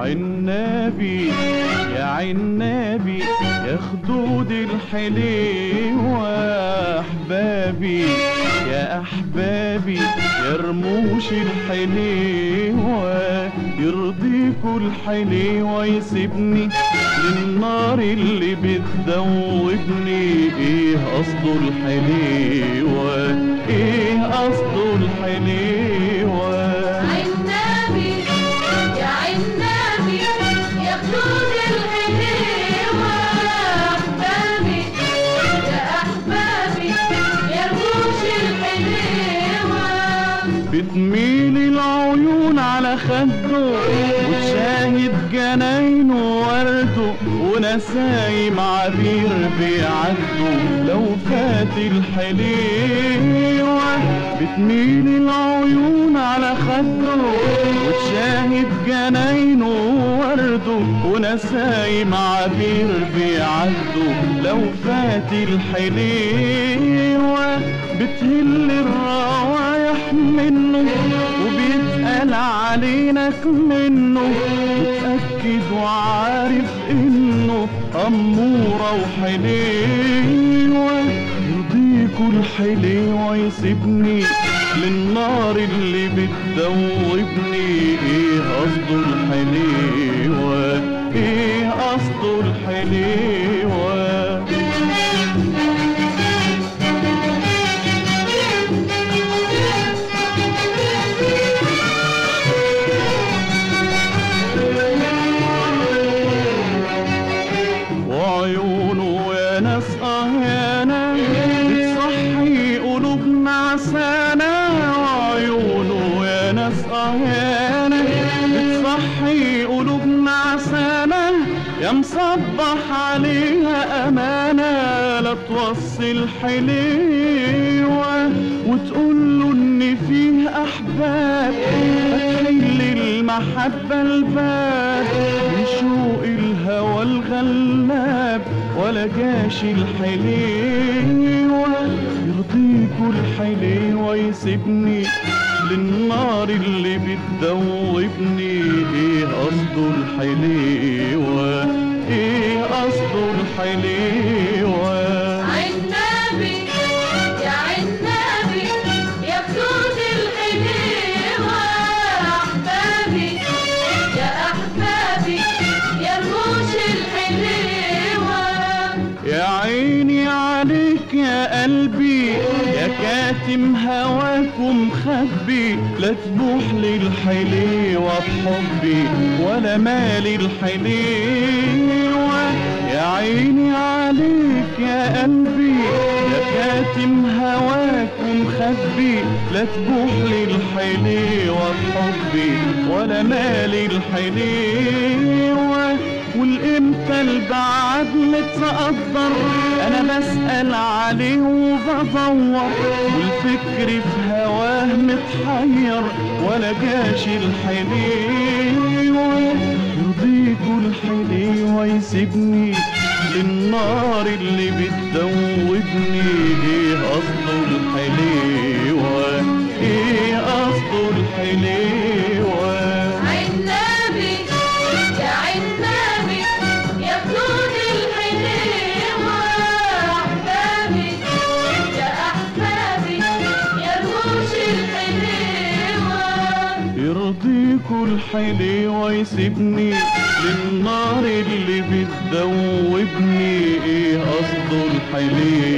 عنابي يا عنابي يا خدود الحليوة أحبابي يا أحبابي يا رموش الحليوة يرضيكوا الحليوة يسيبني للنار اللي بتذوبني ايه قصده الحليوة ايه قصده الحليوة عنابي يا عنابي يا خدود الحليوة أحبابي يا أحبابي يا رموش الحليوة بتميل العيون على خده وتشاهد جناينه ورده ونسايم عبير بيعدوا لو فات الحليوة بتميل العيون على خده وتشاهد جناينه ورده ونسايم عبير بيعدوا لو فات الحليوة بتهل الروايح منه وبيتقال علينك منه متأكد وعارف انه أمورة وحليوة يرضيكوا الحليوة يسيبني للنار اللي بتذوبني ايه قصده الحليوة ايه قصده الحليوة وعيونه يا ناس اه يا ناس بتصحي قلوبنا عسانة وعيونه يا ناس اه يا ناس بتصحي قلوبنا عسانة يا مصبح عليها أمانة لا توصل حليوة وتقول له إن فيه أحباب فاتحين للمحبة الباب من شوق الهوى الغلاب ولا جاش الحليوة يرضيكوا الحليوة يسيبني للنار اللي بتذوبني ايه قصده الحليوة ايه قصده الحليوة عنابي يا عنابي يا خدود الحليوة أحبابي يا أحبابي يا رموش الحليوة يا عيني عليك يا قلبي يا كاتم هواك ومخبي لا تبوح للحليوة بحبي ولا مالي الحليوة يا عيني عليك يا قلبي يا كاتم هواك ومخبي لا تبوح للحليوة بحبي ولا مالي الحليوة والامتى البعد متقدر انا بسأل عليه وبدور والفكر في هواه متحير ولا جاش الحليوة يرضيكوا الحليوة يسيبني للنار اللي بتذوبني ايه قصده الحليوة ايه قصده الحليوة عنابي يا عنابي يا خدود الحليوة أحبابي يا أحبابي يا رموش الحليوة يرضيكوا الحليوة يسيبني للنار اللي بتذوبني ايه قصده الحليوة